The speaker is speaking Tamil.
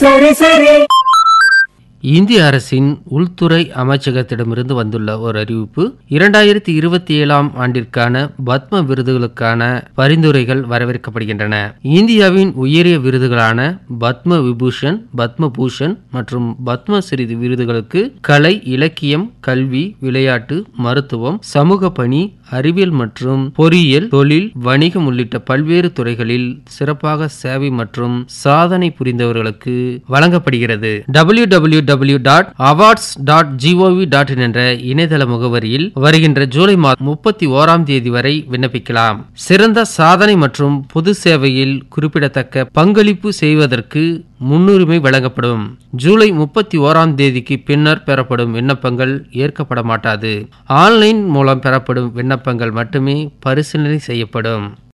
சரி சரி இந்திய அரசின் உள்துறை அமைச்சகத்திடமிருந்து வந்துள்ள ஒரு அறிவிப்பு இரண்டாயிரத்தி இருபத்தி ஏழாம் ஆண்டிற்கான பத்ம விருதுகளுக்கான பரிந்துரைகள் வரவேற்கப்படுகின்றன இந்தியாவின் உயரிய விருதுகளான பத்ம விபூஷன் பத்ம பூஷன் மற்றும் பத்மஸ்ரீ விருதுகளுக்கு கலை இலக்கியம் கல்வி விளையாட்டு மருத்துவம் சமூக பணி அறிவியல் மற்றும் பொறியியல் தொழில் வணிகம் உள்ளிட்ட பல்வேறு துறைகளில் சிறப்பாக சேவை மற்றும் சாதனை புரிந்தவர்களுக்கு வழங்கப்படுகிறது W W W dot awards dot G O V dot in என்ற இணையதள முகவரியில் வருகின்ற ஜூலை மாதம் முப்பத்தி ஓராம் தேதி வரை விண்ணப்பிக்கலாம் சிறந்த சாதனை மற்றும் பொது சேவையில் குறிப்பிடத்தக்க பங்களிப்பு செய்வதற்கு முன்னுரிமை வழங்கப்படும் ஜூலை முப்பத்தி ஓராம் தேதிக்கு பின்னர் பெறப்படும் விண்ணப்பங்கள் ஏற்கப்பட மாட்டாது ஆன்லைன் மூலம் பெறப்படும் விண்ணப்பங்கள் மட்டுமே பரிசீலனை செய்யப்படும்